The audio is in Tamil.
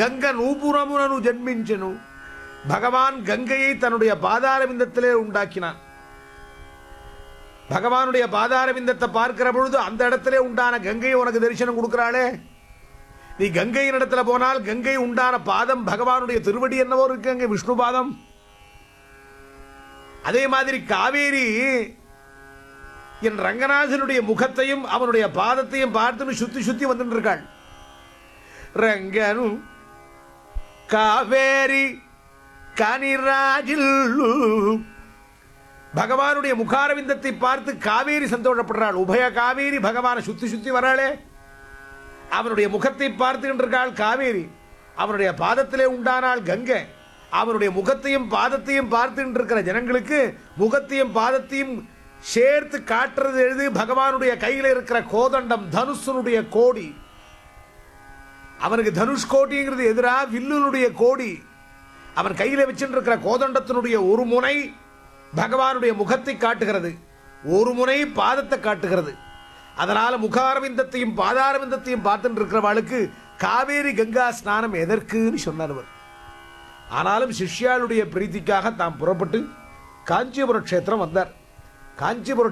గంగ నూపురమునను జన్మించెను பகவான் கங்கையை தன்னுடைய பாதாரவிந்தத்திலே உண்டாக்கினான் பகவானுடைய பாதாரவிந்தத்தை பார்க்கிற பொழுது அந்த இடத்திலே உண்டான கங்கை உனக்கு தரிசனம் கொடுக்கிறாளே நீ கங்கையின் இடத்துல போனால் கங்கை உண்டான பாதம் பகவானுடைய திருவடி என்னவோ இருக்கு அங்கே விஷ்ணு பாதம் அதே மாதிரி காவேரி என் ரங்கநாதனுடைய முகத்தையும் அவனுடைய பாதத்தையும் பார்த்துன்னு சுத்தி சுத்தி வந்துட்டு இருக்காள் ரங்கனு காவேரி கனிராஜில் பகவானுடைய முகாரவிந்தத்தை பார்த்து காவேரி சந்தோஷப்படுறாள் உபய காவேரி பகவானை சுத்தி சுத்தி வராளே அவனுடைய முகத்தை பார்த்துக்கிட்டு இருக்காள் காவேரி அவனுடைய பாதத்திலே உண்டானாள் கங்கை அவனுடைய முகத்தையும் பாதத்தையும் பார்த்துக்கிட்டு இருக்கிற ஜனங்களுக்கு முகத்தையும் பாதத்தையும் சேர்த்து காட்டுறது எழுது பகவானுடைய கையில் இருக்கிற கோதண்டம் தனுஷனுடைய கோடி அவனுக்கு தனுஷ் கோட்டிங்கிறது எதிரா வில்லுனுடைய கோடி அவன் கையில் வச்சுட்டு இருக்கிற கோதண்டத்தினுடைய ஒரு முனை பகவானுடைய முகத்தை காட்டுகிறது ஒரு முனை பாதத்தை காட்டுகிறது அதனால முகாரவிந்தத்தையும் பாதாரவிந்தத்தையும் பார்த்துட்டு இருக்கிறவாளுக்கு காவேரி கங்கா ஸ்நானம் எதற்குன்னு சொன்னார் அவர் ஆனாலும் சிஷ்யாளுடைய பிரீத்திக்காக தாம் புறப்பட்டு காஞ்சிபுர க்ஷேத்திரம் வந்தார் காஞ்சிபுர